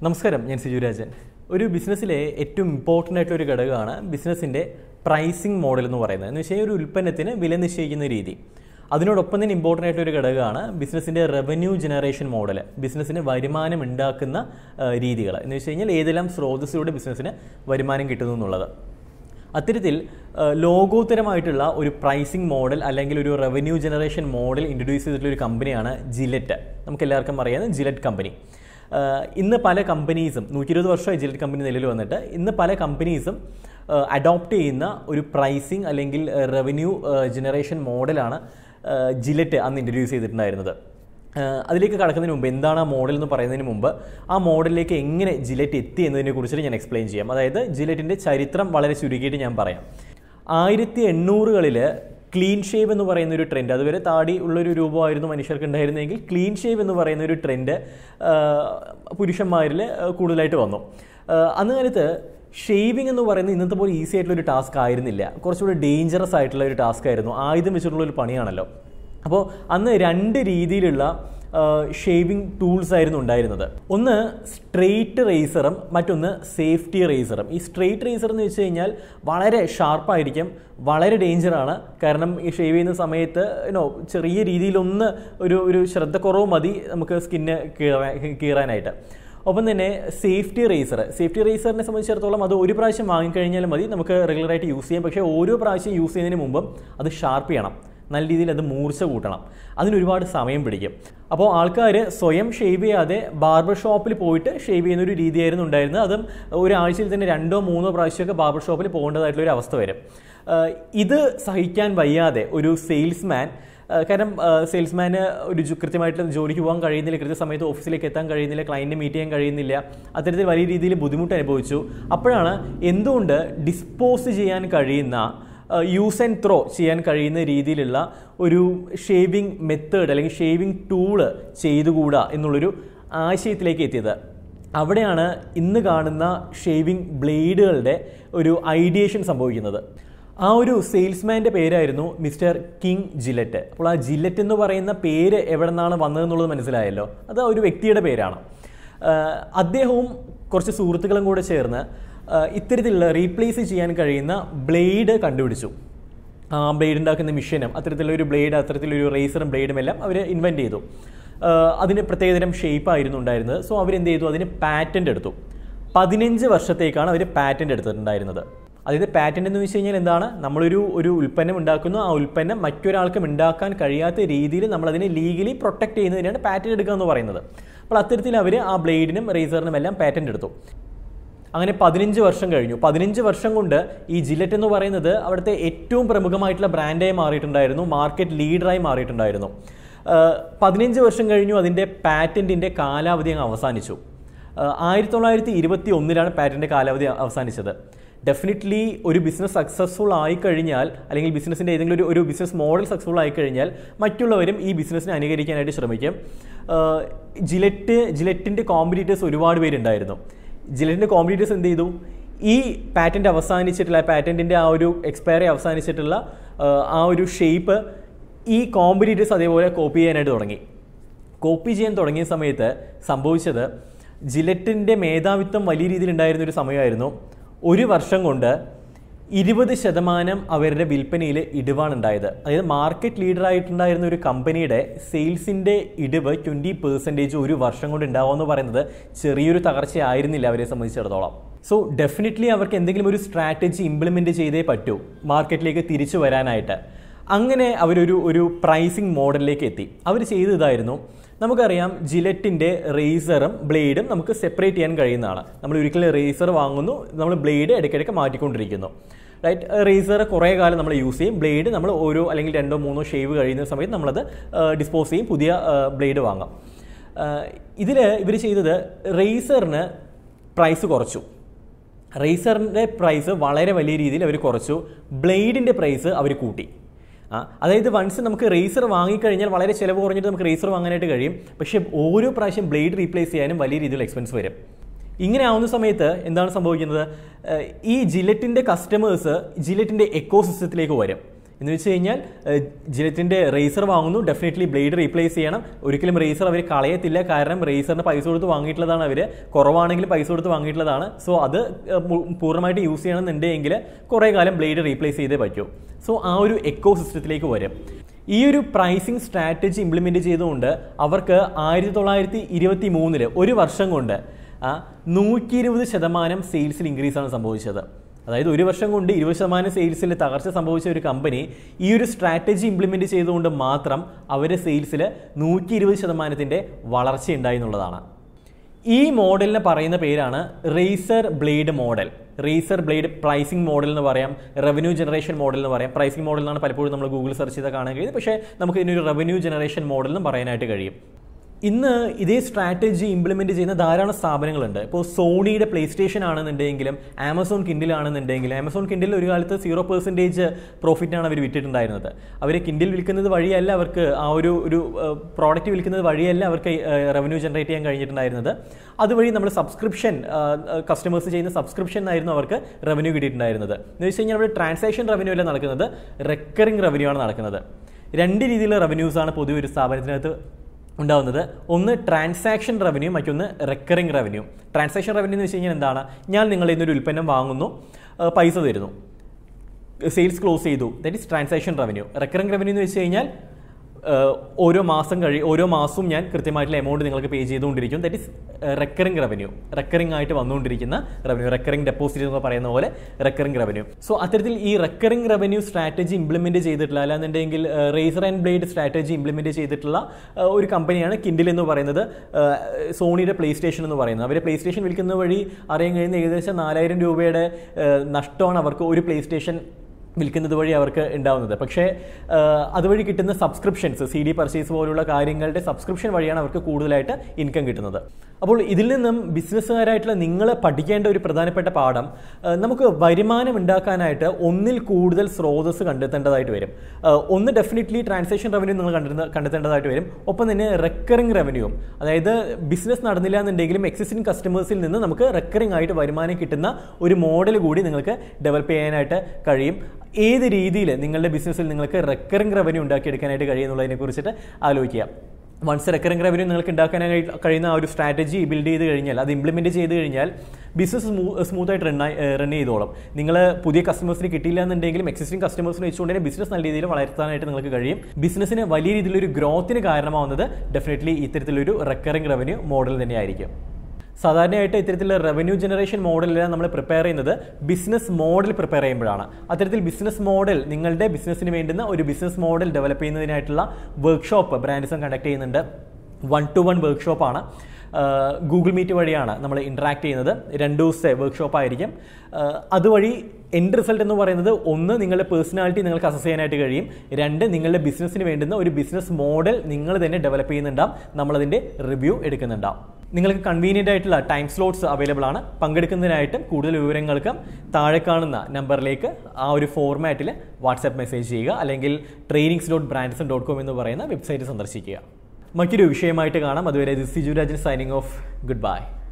നമസ്കാരം ഞാൻ സിജുരാജൻ ഒരു ബിസിനസ്സിലെ ഏറ്റവും ഇമ്പോർട്ടൻ്റ് ആയിട്ടുള്ള ഒരു ഘടകമാണ് ബിസിനസ്സിൻ്റെ പ്രൈസിംഗ് മോഡൽ എന്ന് പറയുന്നത് എന്ന് വെച്ചാൽ ഒരു ഉൽപ്പന്നത്തിന് വില നിശ്ചയിക്കുന്ന രീതി അതിനോടൊപ്പം തന്നെ ഇമ്പോർട്ടൻ്റ് ആയിട്ടുള്ള ഒരു ഘടകമാണ് ബിസിനസ്സിൻ്റെ റവന്യൂ ജനറേഷൻ മോഡൽ ബിസിനസ്സിന് വരുമാനം ഉണ്ടാക്കുന്ന രീതികൾ എന്ന് വെച്ച് കഴിഞ്ഞാൽ ഏതെല്ലാം സ്രോതസ്സിലൂടെ ബിസിനസ്സിന് വരുമാനം കിട്ടുന്നു എന്നുള്ളത് അത്തരത്തിൽ ആ, ലോകോത്തരമായിട്ടുള്ള ഒരു പ്രൈസിംഗ് മോഡൽ അല്ലെങ്കിൽ ഒരു റവന്യൂ ജനറേഷൻ മോഡൽ ഇൻട്രൊഡ്യൂസ് ചെയ്തിട്ടുള്ള ഒരു കമ്പനിയാണ് ജിലെറ്റ് നമുക്ക് എല്ലാവർക്കും അറിയാവുന്ന ജിലെറ്റ് കമ്പനി ആ, ഇന്ന് പല കമ്പനീസും നൂറ്റി ഇരുപത് വർഷമായി ജിലെറ്റ് കമ്പനി നിലവിൽ വന്നിട്ട് ഇന്ന് പല കമ്പനീസും അഡോപ്റ്റ് ചെയ്യുന്ന ഒരു പ്രൈസിംഗ് അല്ലെങ്കിൽ റവന്യൂ ജനറേഷൻ മോഡലാണ് ആ, ജിലെറ്റ് അന്ന് ഇൻട്രൊഡ്യൂസ് ചെയ്തിട്ടുണ്ടായിരുന്നത് ആഹ് അതിലേക്ക് കടക്കുന്നതിന് മുമ്പ് എന്താണ് ആ മോഡൽ എന്ന് പറയുന്നതിന് മുമ്പ് ആ മോഡലിലേക്ക് എങ്ങനെ ജിലെറ്റ് എത്തി എന്നതിനെ കുറിച്ചിട്ട് ഞാൻ എക്സ്പ്ലെയിൻ ചെയ്യാം അതായത് ജിലെറ്റിൻ്റെ ചരിത്രം വളരെ ചുരുക്കിയിട്ട് ഞാൻ പറയാം ആയിരത്തി എണ്ണൂറുകളിൽ ക്ലീൻ ഷേവ് എന്ന് പറയുന്ന ഒരു ട്രെൻഡ് അതുവരെ താടി ഉള്ളൊരു രൂപമായിരുന്നു മനുഷ്യർക്ക് ഉണ്ടായിരുന്നെങ്കിൽ ക്ലീൻ ഷേവ് എന്ന് പറയുന്ന ഒരു ട്രെൻഡ് പുരുഷന്മാരിൽ കൂടുതലായിട്ട് വന്നു ആഹ് അന്ന് കാലത്ത് ഷേവിംഗ് എന്ന് പറയുന്നത് ഇന്നത്തെ പോലെ ഈസി ആയിട്ടുള്ള ഒരു ടാസ്ക് ആയിരുന്നില്ല കുറച്ചുകൂടി ഡേഞ്ചറസ് ആയിട്ടുള്ള ഒരു ടാസ്ക് ആയിരുന്നു ആയുധം വെച്ചിട്ടുള്ള ഒരു പണിയാണല്ലോ അപ്പോൾ അന്ന് രണ്ട് രീതിയിലുള്ള ഷേവിംഗ് ടൂൾസ് ആയിരുന്നു ഉണ്ടായിരുന്നത് ഒന്ന് സ്ട്രെയിറ്റ് റേസറും മറ്റൊന്ന് സേഫ്റ്റി റേസറും ഈ സ്ട്രെയിറ്റ് റേസർ എന്ന് വെച്ച് കഴിഞ്ഞാൽ വളരെ ഷാർപ്പായിരിക്കും വളരെ ഡേഞ്ചറാണ് കാരണം ഈ ഷേവ് ചെയ്യുന്ന സമയത്ത് നോ ചെറിയ രീതിയിലൊന്ന് ഒരു ഒരു ശ്രദ്ധക്കുറവ് മതി നമുക്ക് സ്കിന്ന് കീറാൻ കീറാനായിട്ട് ഒപ്പം തന്നെ സേഫ്റ്റി റേസർ സേഫ്റ്റി റേസറിനെ സംബന്ധിച്ചിടത്തോളം അത് ഒരു പ്രാവശ്യം വാങ്ങിക്കഴിഞ്ഞാൽ മതി നമുക്ക് റെഗുലറായിട്ട് യൂസ് ചെയ്യാം പക്ഷേ ഓരോ പ്രാവശ്യം യൂസ് ചെയ്യുന്നതിന് മുമ്പും അത് ഷാർപ്പ് ചെയ്യണം നല്ല രീതിയിൽ അത് മൂർച്ച കൂട്ടണം അതിന് ഒരുപാട് സമയം പിടിക്കും അപ്പോൾ ആൾക്കാർ സ്വയം ഷേവ് ചെയ്യാതെ ബാർബർ ഷോപ്പിൽ പോയിട്ട് ഷേവ് ചെയ്യുന്ന ഒരു രീതിയായിരുന്നു ഉണ്ടായിരുന്നത് അതും ഒരാഴ്ചയിൽ തന്നെ രണ്ടോ മൂന്നോ പ്രാവശ്യമൊക്കെ ബാർബർ ഷോപ്പിൽ പോകേണ്ടതായിട്ടുള്ള ഒരു അവസ്ഥ വരും ആഹ് ഇത് സഹിക്കാൻ വയ്യാതെ ഒരു സെയിൽസ്മാൻ ആഹ് കാരണം സെയിൽസ്മാന് ഒരു ജു- കൃത്യമായിട്ട് ജോലിക്ക് പോകാൻ കഴിയുന്നില്ല കൃത്യസമയത്ത് ഓഫീസിലേക്ക് എത്താൻ കഴിയുന്നില്ല ക്ലയൻറ്റിനെ മീറ്റ് ചെയ്യാൻ കഴിയുന്നില്ല അത്തരത്തിൽ വലിയ രീതിയിൽ ബുദ്ധിമുട്ട് അനുഭവിച്ചു അപ്പോഴാണ് എന്തുകൊണ്ട് ഡിസ്പോസ് ചെയ്യാൻ കഴിയുന്ന യൂസ് ആൻഡ് ത്രോ ചെയ്യാൻ കഴിയുന്ന രീതിയിലുള്ള ഒരു ഷേവിംഗ് മെത്തേഡ് അല്ലെങ്കിൽ ഷേവിംഗ് ടൂള് ചെയ്തുകൂടാ എന്നുള്ളൊരു ആശയത്തിലേക്ക് എത്തിയത് അവിടെയാണ് ഇന്ന് കാണുന്ന ഷേവിംഗ് ബ്ലേഡുകളുടെ ഒരു ഐഡിയേഷൻ സംഭവിക്കുന്നത് ആ ഒരു സെയിൽസ്മാൻ്റെ പേരായിരുന്നു മിസ്റ്റർ കിങ് ജില്ലറ്റ് അപ്പോൾ ആ ജില്ലറ്റ് എന്ന് പറയുന്ന പേര് എവിടെ നിന്നാണ് വന്നതെന്നുള്ളത് മനസ്സിലായല്ലോ അത് ആ ഒരു വ്യക്തിയുടെ പേരാണ് ആഹ് അദ്ദേഹവും കുറച്ച് സുഹൃത്തുക്കളും കൂടെ ചേർന്ന് ആഹ് ഇത്തരത്തിലുള്ള റീപ്ലേസ് ചെയ്യാൻ കഴിയുന്ന ബ്ലേഡ് കണ്ടുപിടിച്ചു ആ ബ്ലേഡ് ഉണ്ടാക്കുന്ന മിഷനും അത്തരത്തിലുള്ള ഒരു ബ്ലേഡ് അത്തരത്തിലൊരു റേസറും ബ്ലേഡും എല്ലാം അവർ ഇൻവെൻറ്റ് ചെയ്തു ആഹ് അതിന് പ്രത്യേകതരം ഷേപ്പ് ആയിരുന്നു ഉണ്ടായിരുന്നത് സോ അവരെന്ത് ചെയ്തു അതിന് പാറ്റൻ്റ് എടുത്തു പതിനഞ്ച് വർഷത്തേക്കാണ് അവർ പാറ്റൻ്റ് എടുത്തിട്ടുണ്ടായിരുന്നത് അതായത് പാറ്റൻ്റ് എന്ന് വെച്ച് കഴിഞ്ഞാൽ എന്താണ് നമ്മളൊരു ഒരു ഉൽപ്പന്നം ഉണ്ടാക്കുന്നു ആ ഉൽപ്പന്നം മറ്റൊരാൾക്കും ഉണ്ടാക്കാൻ കഴിയാത്ത രീതിയിൽ നമ്മളതിനെ ലീഗലി പ്രൊട്ടക്ട് ചെയ്യുന്നതിനാണ് പാറ്റൻ്റ് എടുക്കുക എന്ന് പറയുന്നത് അപ്പോൾ അത്തരത്തിൽ അവർ ആ ബ്ലേഡിനും റേസറിനും എല്ലാം പാറ്റൻ്റ് എടുത്തു അങ്ങനെ പതിനഞ്ച് വർഷം കഴിഞ്ഞു പതിനഞ്ച് വർഷം കൊണ്ട് ഈ ജില്ലറ്റ് എന്ന് പറയുന്നത് അവിടുത്തെ ഏറ്റവും പ്രമുഖമായിട്ടുള്ള ബ്രാൻഡായി മാറിയിട്ടുണ്ടായിരുന്നു മാർക്കറ്റ് ലീഡറായി മാറിയിട്ടുണ്ടായിരുന്നു ആഹ് പതിനഞ്ച് വർഷം കഴിഞ്ഞു അതിൻ്റെ പാറ്റൻറ്റിൻ്റെ കാലാവധി അങ്ങ് അവസാനിച്ചു ആയിരത്തി തൊള്ളായിരത്തി ഇരുപത്തി ഒന്നിലാണ് പാറ്റൻ്റെ കാലാവധി അവസാനിച്ചത് ഡെഫിനറ്റ്ലി ഒരു ബിസിനസ് സക്സസ്ഫുൾ ആയി കഴിഞ്ഞാൽ അല്ലെങ്കിൽ ബിസിനസ്സിൻ്റെ ഏതെങ്കിലും ഒരു ഒരു ബിസിനസ് മോഡൽ സക്സസ്ഫുൾ ആയി കഴിഞ്ഞാൽ മറ്റുള്ളവരും ഈ ബിസിനസ്സിനെ അനുകരിക്കാനായിട്ട് ശ്രമിക്കും ആഹ് ജിലെറ്റ് ജിലെറ്റിൻ്റെ കോമ്പറ്റീറ്റേഴ്സ് ഒരുപാട് പേരുണ്ടായിരുന്നു ജിലെറ്റിൻ്റെ കോമ്പറ്റീറ്റേഴ്സ് എന്ത് ചെയ്തു ഈ പാറ്റൻ്റ് അവസാനിച്ചിട്ടുള്ള പാറ്റൻറ്റിൻ്റെ ആ ഒരു എക്സ്പയറി അവസാനിച്ചിട്ടുള്ള ആഹ് ആ ഒരു ഷേപ്പ് ഈ കോമ്പറ്റീറ്റേഴ്സ് അതേപോലെ കോപ്പി ചെയ്യാനായിട്ട് തുടങ്ങി കോപ്പി ചെയ്യാൻ തുടങ്ങിയ സമയത്ത് സംഭവിച്ചത് ജിലറ്റിൻ്റെ മേധാവിത്വം വലിയ രീതിയിൽ ഉണ്ടായിരുന്ന ഒരു സമയമായിരുന്നു ഒരു വർഷം കൊണ്ട് ഇരുപത് ശതമാനം അവരുടെ വിൽപ്പനയിൽ ഇടിവാണ് ഉണ്ടായത് അതായത് മാർക്കറ്റ് ലീഡറായിട്ടുണ്ടായിരുന്ന ഒരു കമ്പനിയുടെ സെയിൽസിൻ്റെ ഇടിവ് ട്വൻറ്റി പെർസെൻറ്റേജ് ഒരു വർഷം കൊണ്ട് ഉണ്ടാവുമെന്ന് പറയുന്നത് ചെറിയൊരു തകർച്ചയായിരുന്നില്ല അവരെ സംബന്ധിച്ചിടത്തോളം സോ ഡെഫിനറ്റ്ലി അവർക്ക് എന്തെങ്കിലും ഒരു സ്ട്രാറ്റജി ഇംപ്ലിമെൻറ്റ് ചെയ്തേ പറ്റൂ മാർക്കറ്റിലേക്ക് തിരിച്ചു വരാനായിട്ട് അങ്ങനെ അവരൊരു ഒരു പ്രൈസിങ് മോഡലിലേക്ക് എത്തി അവർ ചെയ്തതായിരുന്നു നമുക്കറിയാം ജിലറ്റിൻ്റെ റേസറും ബ്ലേഡും നമുക്ക് സെപ്പറേറ്റ് ചെയ്യാൻ കഴിയുന്നതാണ് നമ്മൾ ഒരിക്കലും റേസർ വാങ്ങുന്നു നമ്മൾ ബ്ലേഡ് ഇടയ്ക്കിടയ്ക്ക് മാറ്റിക്കൊണ്ടിരിക്കുന്നു റൈറ്റ് റേസർ കുറേ കാലം നമ്മൾ യൂസ് ചെയ്യും ബ്ലേഡ് നമ്മൾ ഓരോ അല്ലെങ്കിൽ രണ്ടോ മൂന്നോ ഷേവ് കഴിയുന്ന സമയത്ത് നമ്മളത് ഡിസ്പോസ് ചെയ്യും പുതിയ ബ്ലേഡ് വാങ്ങാം ഇതിൽ ഇവർ ചെയ്തത് റേസറിന് പ്രൈസ് കുറച്ചു റേസറിൻ്റെ പ്രൈസ് വളരെ വലിയ രീതിയിൽ അവർ കുറച്ചു ബ്ലേഡിൻ്റെ പ്രൈസ് അവർ കൂട്ടി ആ അതായത് വൺസ് നമുക്ക് റേസർ വാങ്ങിക്കഴിഞ്ഞാൽ വളരെ ചിലവ് കുറഞ്ഞിട്ട് നമുക്ക് റേസർ വാങ്ങാനായിട്ട് കഴിയും പക്ഷേ ഓരോ പ്രാവശ്യം ബ്ലേഡ് റീപ്ലേസ് ചെയ്യാനും വലിയ രീതിയിൽ എക്സ്പെൻസ് വരും ഇങ്ങനെ ആവുന്ന സമയത്ത് എന്താണ് സംഭവിക്കുന്നത് ഏഹ് ഈ ജിലറ്റിൻ്റെ കസ്റ്റമേഴ്സ് ജിലറ്റിൻ്റെ എക്കോ സിസ്റ്റത്തിലേക്ക് വരും എന്ന് വെച്ച് കഴിഞ്ഞാൽ ജിലറ്റിൻ്റെ റേസർ വാങ്ങുന്നു ഡെഫിനറ്റ്ലി ബ്ലേഡ് റീപ്ലേസ് ചെയ്യണം ഒരിക്കലും റേസർ അവർ കളയത്തില്ല കാരണം റേസറിന് പൈസ കൊടുത്ത് വാങ്ങിയിട്ടുള്ളതാണ് അവർ കുറവാണെങ്കിൽ പൈസ കൊടുത്ത് വാങ്ങിയിട്ടുള്ളതാണ് സോ അത് ഏഹ്, മു- പൂർണ്ണമായിട്ട് യൂസ് ചെയ്യണമെന്നുണ്ടെങ്കിൽ കുറേ കാലം ബ്ലേഡ് റീപ്ലേസ് ചെയ്തേ പറ്റൂ സോ ആ ഒരു എക്കോ സിസ്റ്റത്തിലേക്ക് വരും ഈ ഒരു പ്രൈസിങ് സ്ട്രാറ്റജി ഇംപ്ലിമെൻ്റ് ചെയ്തുകൊണ്ട് അവർക്ക് ആയിരത്തി തൊള്ളായിരത്തി ഇരുപത്തി മൂന്നില് ഒരു വർഷം കൊണ്ട് നൂറ്റി ഇരുപത് ശതമാനം സെയിൽസിൽ ഇൻക്രീസ് ആണ് സംഭവിച്ചത് അതായത് ഒരു വർഷം കൊണ്ട് ഇരുപത് ശതമാനം സെയിൽസിൽ തകർച്ച സംഭവിച്ച ഒരു കമ്പനി ഈ ഒരു സ്ട്രാറ്റജി ഇംപ്ലിമെൻ്റ് ചെയ്തുകൊണ്ട് മാത്രം അവരുടെ സെയിൽസിൽ നൂറ്റി ഇരുപത് ശതമാനത്തിൻ്റെ വളർച്ച ഉണ്ടായി എന്നുള്ളതാണ് ഈ മോഡലിന് പറയുന്ന പേരാണ് razor blade model razor blade pricing model എന്ന് പറയാം റവന്യൂ ജനറേഷൻ മോഡൽ എന്ന് പറയാം പ്രൈസിംഗ് മോഡൽ എന്നാണ് പലപ്പോഴും നമ്മൾ ഗൂഗിൾ സെർച്ച് ചെയ്താൽ കാണാൻ കഴിയുന്നത് പക്ഷേ നമുക്ക് ഇതിനൊരു റവന്യൂ ജനറേഷൻ മോഡൽ എന്ന് പറയാനായിട്ട് കഴിയും ഇന്ന് ഇതേ സ്ട്രാറ്റജി ഇംപ്ലിമെന്റ് ചെയ്യുന്ന ധാരാളം സ്ഥാപനങ്ങളുണ്ട് ഇപ്പോൾ സോണിയുടെ പ്ലേ സ്റ്റേഷൻ ആണെന്നുണ്ടെങ്കിലും ആമസോൺ കിൻഡിൽ ആണെന്നുണ്ടെങ്കിലും ആമസോൺ കിൻഡിൽ ഒരു കാലത്ത് സീറോ പെർസെൻറ്റേജ് പ്രോഫിറ്റാണ് അവർ വിറ്റിട്ടുണ്ടായിരുന്നത് അവർ കിൻഡിൽ വിൽക്കുന്നത് വഴിയല്ല അവർക്ക് ആ ഒരു ഒരു പ്രോഡക്റ്റ് വിൽക്കുന്നത് വഴിയല്ല അവർക്ക് റവന്യൂ ജനറേറ്റ് ചെയ്യാൻ കഴിഞ്ഞിട്ടുണ്ടായിരുന്നത് അതുവഴി നമ്മൾ സബ്സ്ക്രിപ്ഷൻ കസ്റ്റമേഴ്സ് ചെയ്യുന്ന സബ്സ്ക്രിപ്ഷൻ ആയിരുന്നു അവർക്ക് റവന്യൂ കിട്ടിയിട്ടുണ്ടായിരുന്നത് എന്ന് വെച്ച് കഴിഞ്ഞാൽ അവിടെ ട്രാൻസാക്ഷൻ റവന്യൂ അല്ല നടക്കുന്നത് റെക്കറിംഗ് റവന്യൂ ആണ് നടക്കുന്നത് രണ്ട് രീതിയിലുള്ള റവന്യൂസ് ആണ് പൊതുവെ ഒരു സ്ഥാപനത്തിനകത്ത് ഉണ്ടാവുന്നത് ഒന്ന് ട്രാൻസാക്ഷൻ റവന്യൂ മറ്റൊന്ന് റെക്കറിംഗ് റവന്യൂ ട്രാൻസാക്ഷൻ റവന്യൂ എന്ന് വെച്ച് കഴിഞ്ഞാൽ എന്താണ് ഞാൻ നിങ്ങളിൽ നിന്നൊരു ഉൽപ്പന്നം വാങ്ങുന്നു ആ, പൈസ തരുന്നു സെയിൽസ് ക്ലോസ് ചെയ്തു that is transaction revenue recurring revenue എന്ന് വെച്ച് കഴിഞ്ഞാൽ ഏഹ്, ഓരോ മാസം കഴി ഓരോ മാസവും ഞാൻ കൃത്യമായിട്ടുള്ള എമൗണ്ട് നിങ്ങൾക്ക് പേ ചെയ്തുകൊണ്ടിരിക്കും that is recurring revenue recurring ആയിട്ട് വന്നുകൊണ്ടിരിക്കുന്ന റവന്യൂ റെക്കറിംഗ് ഡെപ്പോസിറ്റ് എന്ന് പറയുന്ന പോലെ റെക്കറിംഗ് റവന്യൂ സോ അത്തരത്തിൽ ഈ റെക്കറിംഗ് റവന്യൂ സ്ട്രാറ്റജി ഇംപ്ലിമെന്റ് ചെയ്തിട്ടുള്ള അല്ലാന്നുണ്ടെങ്കിൽ razor and blade strategy implement ചെയ്തിട്ടുള്ള ഏഹ്, ഒരു കമ്പനിയാണ് കിൻഡിൽ എന്ന് പറയുന്നത് ഏഹ്, സോണിയുടെ പ്ലേ സ്റ്റേഷൻ എന്ന് പറയുന്നത് അവർ പ്ലേ സ്റ്റേഷൻ വിൽക്കുന്ന വഴി അറിയാൻ കഴിയുന്ന ഏകദേശം നാലായിരം രൂപയുടെ ഏഹ്, നഷ്ടമാണ് അവർക്ക് ഒരു പ്ലേ സ്റ്റേഷൻ വിൽക്കുന്നത് വഴി അവർക്ക് ഉണ്ടാവുന്നത് പക്ഷേ ആ, അതുവഴി കിട്ടുന്ന സബ്സ്ക്രിപ്ഷൻസ് സി ഡി പർച്ചേസ് പോലുള്ള കാര്യങ്ങളുടെ സബ്സ്ക്രിപ്ഷൻ വഴിയാണ് അവർക്ക് കൂടുതലായിട്ട് ഇൻകം കിട്ടുന്നത് അപ്പോൾ ഇതിൽ നിന്നും ബിസിനസ്സുകാരായിട്ടുള്ള നിങ്ങൾ പഠിക്കേണ്ട ഒരു പ്രധാനപ്പെട്ട പാഠം ആ, നമുക്ക് വരുമാനം ഉണ്ടാക്കാനായിട്ട് ഒന്നിൽ കൂടുതൽ സ്രോതസ് കണ്ടെത്തേണ്ടതായിട്ട് വരും ആ, ഒന്ന് ഡെഫിനറ്റ്ലി ട്രാൻസാക്ഷൻ റവന്യൂ നിങ്ങൾ കണ്ടെത്തുന്ന കണ്ടെത്തേണ്ടതായിട്ട് വരും ഒപ്പം തന്നെ റെക്കറിംഗ് റവന്യൂവും അതായത് ബിസിനസ് നടന്നില്ല എന്നുണ്ടെങ്കിലും എക്സിസ്റ്റിംഗ് കസ്റ്റമേഴ്സിൽ നിന്ന് നമുക്ക് റെക്കറിംഗ് ആയിട്ട് വരുമാനം കിട്ടുന്ന ഒരു മോഡൽ കൂടി നിങ്ങൾക്ക് ഡെവലപ്പ് ചെയ്യാനായിട്ട് കഴിയും ഏത് രീതിയിൽ നിങ്ങളുടെ ബിസിനസ്സിൽ നിങ്ങൾക്ക് റെക്കറിംഗ് റവന്യൂ ഉണ്ടാക്കിയെടുക്കാനായിട്ട് കഴിയുന്നുള്ളതിനെ കുറിച്ചിട്ട് ആലോചിക്കുക വൺസ് റെക്കറിംഗ് റവന്യൂ നിങ്ങൾക്ക് ഉണ്ടാക്കാനായി കഴിയുന്ന ആ ഒരു സ്ട്രാറ്റജി ബിൽഡ് ചെയ്ത് കഴിഞ്ഞാൽ അത് ഇംപ്ലിമെൻറ്റ് ചെയ്ത് കഴിഞ്ഞാൽ ബിസിനസ് സ്മൂത്തായിട്ട് റൺ റൺ ചെയ്തോളും നിങ്ങൾ പുതിയ കസ്റ്റമേഴ്സിന് കിട്ടിയില്ല എന്നുണ്ടെങ്കിലും എക്സിസ്റ്റിംഗ് കസ്റ്റമേഴ്സിനെ വെച്ചുകൊണ്ട് തന്നെ ബിസിനസ് നല്ല രീതിയിൽ വളർത്താനായിട്ട് നിങ്ങൾക്ക് കഴിയും ബിസിനസ്സിന് വലിയ രീതിയിലൊരു ഗ്രോത്തിന് കാരണമാവുന്നത് ഡെഫിനറ്റ്ലി ഇത്തരത്തിലൊരു റെക്കറിംഗ് റവന്യൂ മോഡൽ തന്നെയായിരിക്കും സാധാരണയായിട്ട് ഇത്തരത്തിലുള്ള റവന്യൂ ജനറേഷൻ മോഡലെല്ലാം നമ്മൾ പ്രിപ്പയർ ചെയ്യുന്നത് ബിസിനസ് മോഡൽ പ്രിപ്പയർ ചെയ്യുമ്പോഴാണ് അത്തരത്തിൽ ബിസിനസ് മോഡൽ നിങ്ങളുടെ ബിസിനസ്സിന് വേണ്ടുന്ന ഒരു ബിസിനസ് മോഡൽ ഡെവലപ്പ് ചെയ്യുന്നതിനായിട്ടുള്ള വർക്ക്ഷോപ്പ് ബ്രാൻഡിസം കണ്ടക്ട് ചെയ്യുന്നുണ്ട് വൺ ടു വൺ വർക്ക്ഷോപ്പാണ് ഗൂഗിൾ മീറ്റ് വഴിയാണ് നമ്മൾ ഇൻട്രാക്ട് ചെയ്യുന്നത് രണ്ട് ദിവസത്തെ വർക്ക്ഷോപ്പ് ആയിരിക്കും ആഹ് അതുവഴി എൻഡ് റിസൾട്ട് എന്ന് പറയുന്നത് ഒന്ന് നിങ്ങളുടെ പേഴ്സണാലിറ്റി നിങ്ങൾക്ക് അസസ് ചെയ്യാനായിട്ട് കഴിയും രണ്ട് നിങ്ങളുടെ ബിസിനസ്സിന് വേണ്ടുന്ന ഒരു ബിസിനസ് മോഡൽ നിങ്ങൾ തന്നെ ഡെവലപ്പ് ചെയ്യുന്നുണ്ടാവും നമ്മളതിൻ്റെ റിവ്യൂ എടുക്കുന്നുണ്ടാവും നിങ്ങൾക്ക് കൺവീനിയൻ്റ് ആയിട്ടുള്ള ടൈം സ്ലോട്ട്സ് അവൈലബിൾ ആണ് പങ്കെടുക്കുന്നതിനായിട്ടും കൂടുതൽ വിവരങ്ങൾക്ക് താഴെ കാണുന്ന നമ്പറിലേക്ക് ആ ഒരു ഫോർമാറ്റിൽ വാട്സാപ്പ് മെസ്സേജ് ചെയ്യുക അല്ലെങ്കിൽ trainings dot Brandson dot com എന്ന് പറയുന്ന വെബ്സൈറ്റ് സന്ദർശിക്കുക മറ്റൊരു വിഷയമായിട്ട് കാണാം അതുവരെ this Siju Rajan signing off good bye